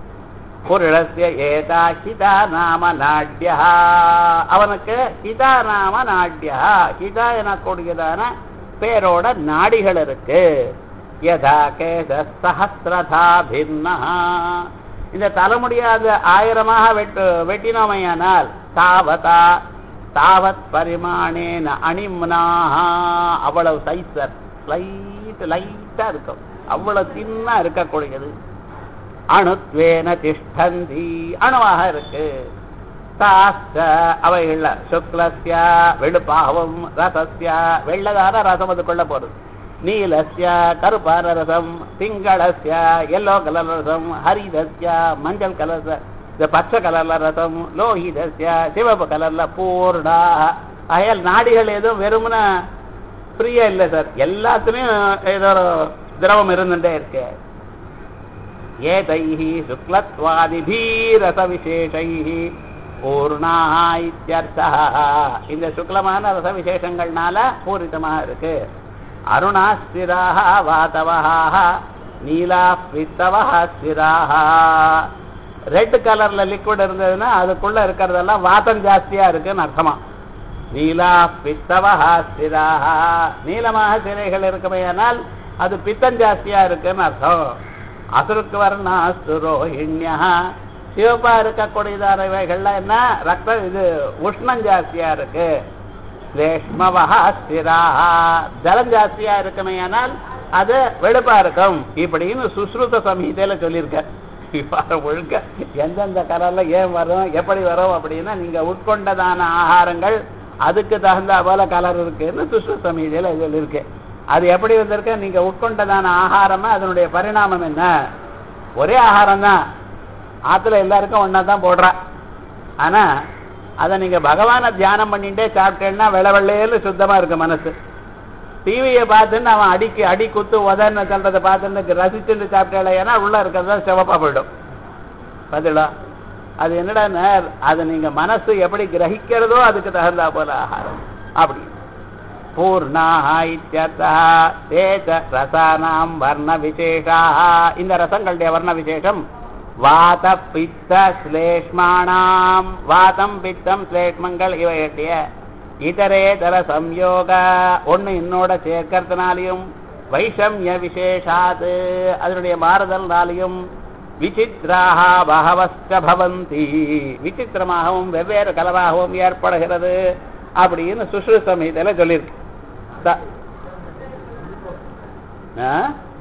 புருஷஸ்ய ஏதா ஹிதா நாம நாட்யா அவனுக்கு ஹிதா நாம நாட்யா ஹிதா எனக்கூடியதான பேரோட நாடிகள் இருக்கு யதா கேச சஹசிரதா பின்னா இந்த தலைமுடியாத ஆயிரமாக வெட்டு வெட்டினோமையானால் தாவதா தாவத் பரிமாணேன அணிம்னாஹா அவ்வளவு சைஸ் லைட் லைட்டா இருக்கும் அவ்வளவு தின்னா இருக்கக்கூடியது அணுத்வேன திஷ்டந்தி அணுவாக இருக்கு தாஸ்த அவைகள்ல சுக்லஸ்ய வெளுப்பாகவும் ரசஸ்ய வெள்ளதான ரசம் அது கொள்ள போறது நீலஸ்ய கருப்பான ரசம் திங்களஸ்ய எல்லோ கலர் ரசம் ஹரிதஸ்ய மஞ்சள் கலர் இந்த பச்சை கலர்ல ரசம் லோஹிதஸ்ய சிவப்பு கலர்ல பூர்ணா அயல் நாடிகள் எதுவும் வெறுமன ஃப்ரீயா இல்லை சார் எல்லாத்துலயும் ஏதோ ஒரு திரவம் இருந்துட்டே இருக்கு ஏதைः சுக்லத்வாதிபீரசவிசேஷைः பூர்ணாः இத்தியர்த்தः இந்த சுக்லமான ரச விசேஷங்கள்னால பூரிதமாக இருக்கு அருணா ஸ்திராக வாதவஹாக நீலா பித்தவஹ ஸ்திராக ரெட் கலர்ல லிக்விட் இருந்ததுன்னா அதுக்குள்ள இருக்கிறதெல்லாம் வாதம் ஜாஸ்தியா இருக்குன்னு அர்த்தமா நீலா பித்தவஹா ஸ்திராக நீளமாக சிலைகள் இருக்குமையானால் அது பித்தம் ஜாஸ்தியா இருக்குன்னு அர்த்தம் அசுருக்கு வர்ணாஸ்து ரோஹிண்யா சிவப்பா இருக்கக்கூடியதான இவைகள்ல என்ன ரத்தம் இது உஷ்ணம் ஜாஸ்தியா இருக்கு ஸ்லேஷ்மவஹா ஸ்திராஹா ஜலம் ஜாஸ்தியா இருக்குமையானால் அது வெளுப்பா இருக்கும் இப்படின்னு சுஸ்ருத சமீதையில சொல்லியிருக்க இவ்வாறு ஒழுங்க எந்தெந்த கலர்ல ஏன் வரும் எப்படி வரும் அப்படின்னா நீங்க உட்கொண்டதான ஆகாரங்கள் அதுக்கு தகுந்த போல கலர் இருக்குன்னு சுஸ்ருத சமீதையில சொல்லியிருக்கு அது எப்படி வந்திருக்கு நீங்க உட்கொண்டதான ஆகாரமா அதனுடைய பரிணாமம் என்ன ஒரே ஆகாரம் தான் ஆத்துல எல்லாருக்கும் ஒன்னா தான் போடுறா ஆனா அதை நீங்க பகவானை தியானம் பண்ணிட்டே சாப்பிட்டேன்னா வெள்ள வெள்ளையில சுத்தமா இருக்கு மனசு டிவியை பார்த்துன்னு அவன் அடிக்கு அடி குத்து உதன்னு சொல்றதை பார்த்துன்னு ரசிச்சுட்டு சாப்பிட்டேன் ஏன்னா உள்ள இருக்கிறதா சிவப்பா போயிடும் பதிலா அது என்னடா அது நீங்க மனசு எப்படி கிரகிக்கிறதோ அதுக்கு தகுந்தா போல ஆகாரம் அப்படி பூர்ணாக இத்தியர்த்தா தேச ரசானாம் வர்ண விசேஷாக இந்த ரசங்களுடைய வர்ண விசேஷம் வாத பித்த ஸ்லேஷ்மானாம் வாதம் பித்தம் ஸ்லேஷ்மங்கள் இவையட்டிய இதரேதர சம்யோக ஒண்ணு இன்னோட சேர்க்கறதுனாலையும் வைஷமிய விசேஷாது அதனுடைய மாறுதல்னாலையும் விசித்ராக பகவஸ்ட பவந்தி விசித்திரமாகவும் வெவ்வேறு கலராகவும் ஏற்படுகிறது அப்படின்னு சுஷ்ரு சமயத்துல சொல்லியிருக்கு த- ஆ?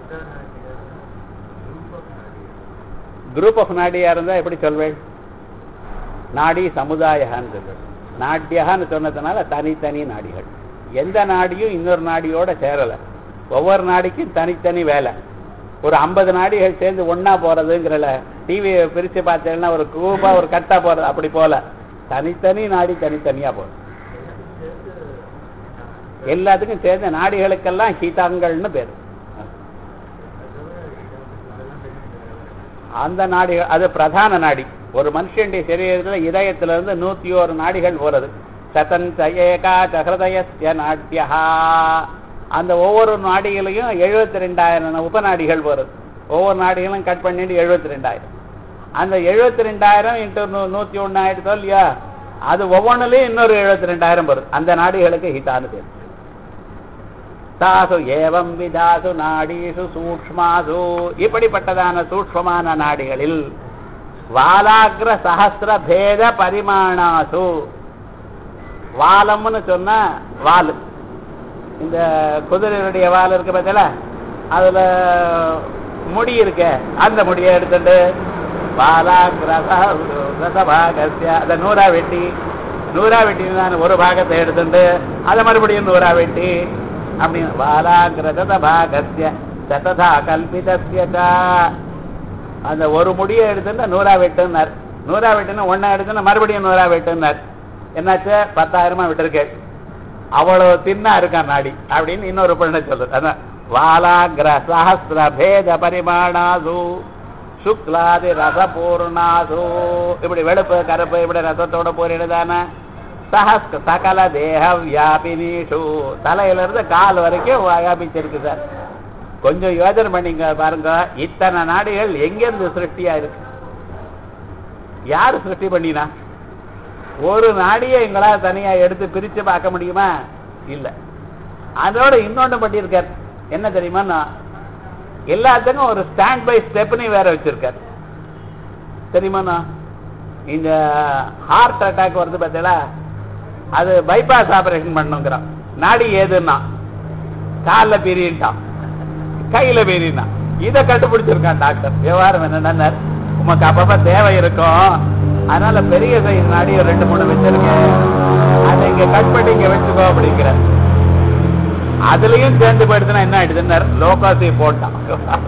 குரூப் ஆஃப் நாடியா இருந்தா எப்படி சொல்வேன் நாடி சமுதாயகான்னு சொல்வேன் நாட்டியகான்னு சொன்னதுனால தனித்தனி நாடிகள் எந்த நாடியும் இன்னொரு நாடியோட சேரல ஒவ்வொரு நாடிக்கும் தனித்தனி வேலை ஒரு ஐம்பது நாடிகள் சேர்ந்து ஒண்ணா போறதுங்கிறல டிவியை பிரிச்சு பார்த்தேன்னா ஒரு குரூப்பா ஒரு கட்டா போறது அப்படி போல தனித்தனி நாடி தனித்தனியா போகுது எல்லாத்துக்கும் சேர்ந்த நாடிகளுக்கெல்லாம் கீதாங்கள்னு பேரு அந்த நாடி அது பிரதான நாடி ஒரு மனுஷனுடைய சரீரத்துல இதயத்துல இருந்து நூத்தி ஒரு நாடிகள் போறது சதந்த ஏகா சஹதயஸ்ய நாட்டியா அந்த ஒவ்வொரு நாடிகளையும் எழுபத்தி ரெண்டாயிரம் உபநாடிகள் வருது ஒவ்வொரு நாடிகளும் கட் பண்ணிட்டு எழுபத்தி ரெண்டாயிரம் அந்த எழுபத்தி ரெண்டாயிரம் இன்ட்டு நூ- நூத்தி ஒண்ணு ஆயிடுச்சோ இல்லையா அது ஒவ்வொன்றுலயும் இன்னொரு எழுபத்தி ரெண்டாயிரம் வருது அந்த நாடிகளுக்கு ஹிதானு பேர் தாசு ஏவம் விதாசு நாடீசு சூக்ஷ்மாசு இப்படிப்பட்டதான சூக்ஷ்மமான நாடிகளில் வாலாகிர சஹஸ்ர பேத பரிமாணாசு வாலம்னு சொன்னா வால் இந்த குதிரையுடைய வால் இருக்கு பார்த்தல அதுல முடி இருக்க அந்த முடியை எடுத்துட்டு வாலாகிர ரசபாகசிய அதை நூறா வெட்டி நூறா வெட்டி நான் ஒரு பாகத்தை எடுத்துட்டு அதை மறுபடியும் நூறா வெட்டி அப்படின்னு வாலாகிரத பாகசிய சததா கல்பிதஸ்ய ச. அந்த ஒரு முடியை எடுத்துட்டு நூறா வெட்டுனார் நூறா வெட்டுன்னு ஒன்னா எடுத்துன்னு மறுபடியும் நூறா வெட்டுனார் என்னாச்சு பத்தாயிரமா விட்டுருக்கேன் அவ்வளவு தின்னா இருக்கான் நாடி அப்படின்னு இன்னொரு பெண்ணை சொல்றது அதான் வாலாகிர சஹஸ்ர பேத பரிமாணாசு சுக்லாதி ரசபூர்ணாசு இப்படி வெளுப்பு கருப்பு இப்படி ரசத்தோட போரிடுதான சஹஸ் சகல தேக வியாபினீஷு தலையில இருந்து கால் வரைக்கும் வியாபிச்சிருக்கு சார் கொஞ்சம் யோசனை பண்ணிங்க பாருங்க இத்தனை நாடுகள் எங்கிருந்து சிருஷ்டியா இருக்கு யாரு சிருஷ்டி பண்ணினா ஒரு நாடியை எங்களால் தனியா எடுத்து பிரிச்சு பார்க்க முடியுமா இல்ல அதோட இன்னொன்னு பண்ணியிருக்கார் என்ன தெரியுமா எல்லாத்துக்கும் ஒரு ஸ்டாண்ட் பை ஸ்டெப்னி வேற வச்சிருக்கார் தெரியுமாண்ணா இந்த ஹார்ட் அட்டாக் வருது பார்த்தீங்களா அது பைபாஸ் ஆபரேஷன் பண்ணுங்கிறான் நாடி ஏதுன்னா காலில் பெரியன்ட்டான் கையில பெரியனா இத கண்டுபிடிச்சிருக்கான் டாக்டர் விவகாரம் என்னன்னா உமக்கு அப்பப்ப தேவை இருக்கும் அதனால பெரிய சைஸ் நாடி ஒரு ரெண்டு மூணு வச்சிருக்கேன் அதை இங்க கட் பண்ணி இங்க வச்சுக்கோ அப்படிங்கிற அதுலயும் சேர்ந்து போயிடுச்சுன்னா என்ன ஆயிடுதுன்னார் லோகாசி போட்டான்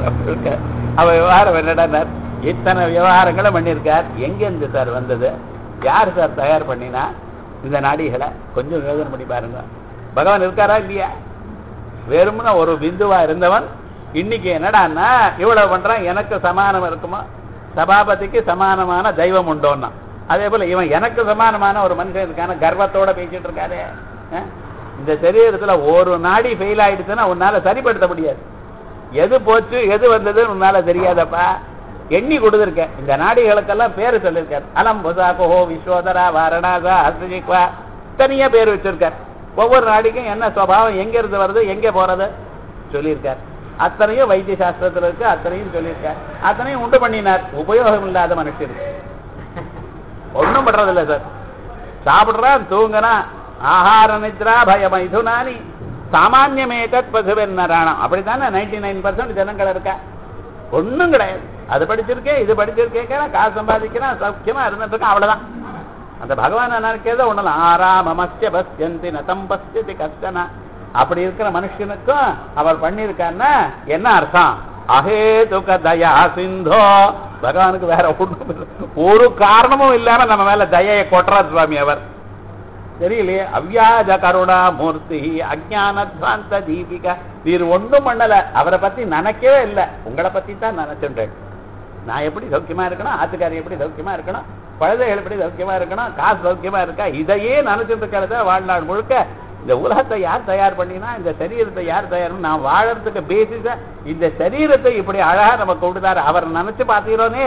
அவ விவகாரம் என்னடா இத்தனை விவகாரங்களை பண்ணியிருக்கார் எங்கேருந்து சார் வந்தது யார் சார் தயார் பண்ணினா இந்த நாடிகளை கொஞ்சம் யோசனை பண்ணி பாருங்க பகவான் இருக்காரா இல்லையா வெறும்னா ஒரு பிந்துவா இருந்தவன் இன்னைக்கு என்னடான்னா இவ்வளவு பண்றான் எனக்கு சமானம் இருக்குமா சபாபதிக்கு சமானமான தெய்வம் உண்டோன்னா அதே போல இவன் எனக்கு சமானமான ஒரு மனுஷன் இருக்கான கர்வத்தோட பேசிட்டு இருக்காரே அஹ்? இந்த சரீரத்துல ஒரு நாடி ஃபெயில் ஆயிடுச்சுன்னா உன்னால சரிப்படுத்த முடியாது எது போச்சு எது வந்ததுன்னு உன்னால தெரியாதப்பா எண்ணி கொடுத்துருக்க இந்த நாடிகளுக்கெல்லாம் பேரு சொல்லியிருக்கார் அலம் புசாகோ விஸ்வோதரா வாரணாசா அஸ்திக்வா தனியா பேர் வச்சிருக்கார் ஒவ்வொரு நாடிக்கும் என்ன சுவாவம் எங்க இருந்து வருது எங்க போறது சொல்லியிருக்கார் அத்தனையும் வைத்திய சாஸ்திரத்துல இருக்கு அத்தனையும் சொல்லியிருக்கார் அத்தனையும் உண்டு பண்ணினார் உபயோகம் இல்லாத மனுஷருக்கு ஒண்ணும் பண்றதில்ல சார் சாப்பிடுறான் தூங்குறான் ஆகார நித்ரா பய மைதுனானி சாமான்யமேதத் பசுவன் நராணம் அப்படித்தானே நைன்டி நைன் பர்சன்ட் ஜனங்கள் இருக்கா ஒண்ணும் கிடையாது அது படிச்சிருக்கேன் இது படிச்சிருக்கேன் காசு சம்பாதிக்கிறேன் சௌக்கியமா இருந்துட்டு இருக்கேன் அவ்வளவுதான் அந்த பகவான் நினைக்கிறத ஒண்ணு ஆராமமஸ்ய பஸ்யந்தி நதம் பஸ்யதி கஷ்டனா அப்படி இருக்கிற மனுஷனுக்கும் அவர் பண்ணியிருக்காருன்னா என்ன அர்த்தம் அஹேதுக தயா சிந்தோ பகவானுக்கு வேற ஒண்ணும் இல்ல. ஒரு காரணமும் இல்லாம நம்ம மேல தயையை கொட்டுறார் சுவாமி அவர் தெரியலையே அவ்யாஜ கருணா மூர்த்தி அஜானத்வாந்த தீபிகா நீர் ஒண்ணும் பண்ணல அவரை பத்தி நினைக்கவே இல்லை உங்களை பத்தி தான் நினைச்சுட்டேன் நான் எப்படி சௌக்கியமா இருக்கணும் ஆத்துக்காரி எப்படி சௌக்கியமா இருக்கணும் குழந்தைகள் எப்படி சௌக்கியமா இருக்கணும் காசு சௌக்கியமா இருக்கா இதையே நினைச்சிட்டு இருக்கிறத வாழ்நாள் முழுக்க இந்த உலகத்தை யார் தயார் பண்ணினா இந்த சரீரத்தை யார் தயார் பண்ணி நான் வாழறதுக்கு பேசிஸ இந்த சரீரத்தை இப்படி அழகா நம்ம கொண்டுதாரு அவர் நினைச்சு பாத்தீரோனே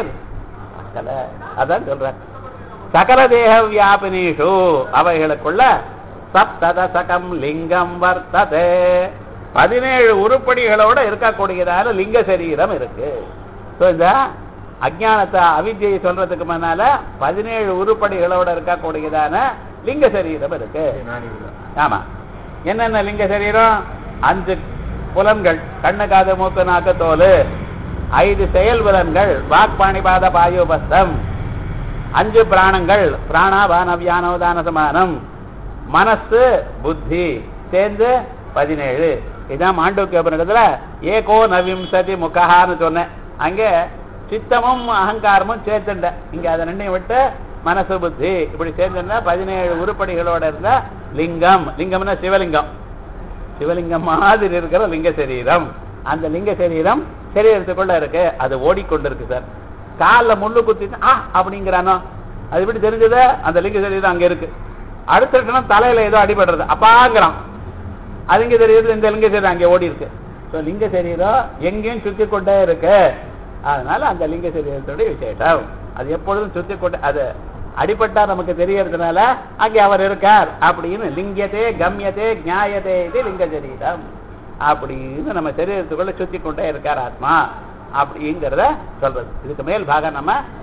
அதான் சொல்றேன் சகல தேக வியாபினீஷு அவைகளுக்குள்ள சப்ததசகம் லிங்கம் வர்த்ததே பதினேழு உருப்படிகளோட இருக்கக்கூடியதான லிங்க சரீரம் இருக்கு So, இந்த அஜானத்தை அவித்யை சொல்றதுக்கு முன்னால பதினேழு உருப்படிகளோட இருக்கக்கூடியதான லிங்க சரீரம் இருக்கு ஆமா என்னென்ன லிங்க சரீரம் அஞ்சு புலன்கள் கண்ணு காது மூக்கு நாக்கு தோல் ஐந்து செயல் புலன்கள் வாக்பாணிபாத பாயுபஸ்தம் அஞ்சு பிராணங்கள் பிராணாபான வியானோதான சமானம் மனசு புத்தி சேர்ந்து பதினேழு இதான் மாண்டூக்கிய உபநிடத்துல ஏகோ நவிம்சதி முகஹான்னு சொன்னேன் அங்கே சித்தமும் அகங்காரமும் சேர்த்துண்ட இங்க அதை ரெண்டையும் விட்டு மனசு புத்தி இப்படி சேர்ந்துருந்தா பதினேழு உருப்படிகளோட இருந்த லிங்கம் லிங்கம்னா சிவலிங்கம் சிவலிங்கம் மாதிரி இருக்கிற லிங்க சரீரம் அந்த லிங்க சரீரம் சரீரத்துக்குள்ள இருக்கு அது ஓடிக்கொண்டிருக்கு சார் கால்ல முள்ளு குத்தி ஆ அப்படிங்கிறானோ அது எப்படி தெரிஞ்சது அந்த லிங்க சரீரம் அங்க இருக்கு அடுத்த தலையில ஏதோ அடிபடுறது அப்பாங்கிறான் அது இங்க தெரியுது இந்த லிங்க சரீரம் அங்கே ஓடி இருக்கு ஸோ லிங்க சரீரம் எங்கேயும் சுத்தி கொண்டே இருக்கு அதனால அந்த லிங்க சரீரத்துடைய விசேஷம் அது எப்பொழுதும் சுத்தி கொண்டு அது அடிபட்டா நமக்கு தெரியறதுனால அங்கே அவர் இருக்கார் அப்படின்னு லிங்கத்தே கம்யத்தே நியாயத்தே இது லிங்க சரீரம் அப்படின்னு நம்ம சரீரத்துக்குள்ள சுத்தி கொண்டே இருக்கார் ஆத்மா அப்படிங்கிறத சொல்றது இதுக்கு மேல் பாகம் நம்ம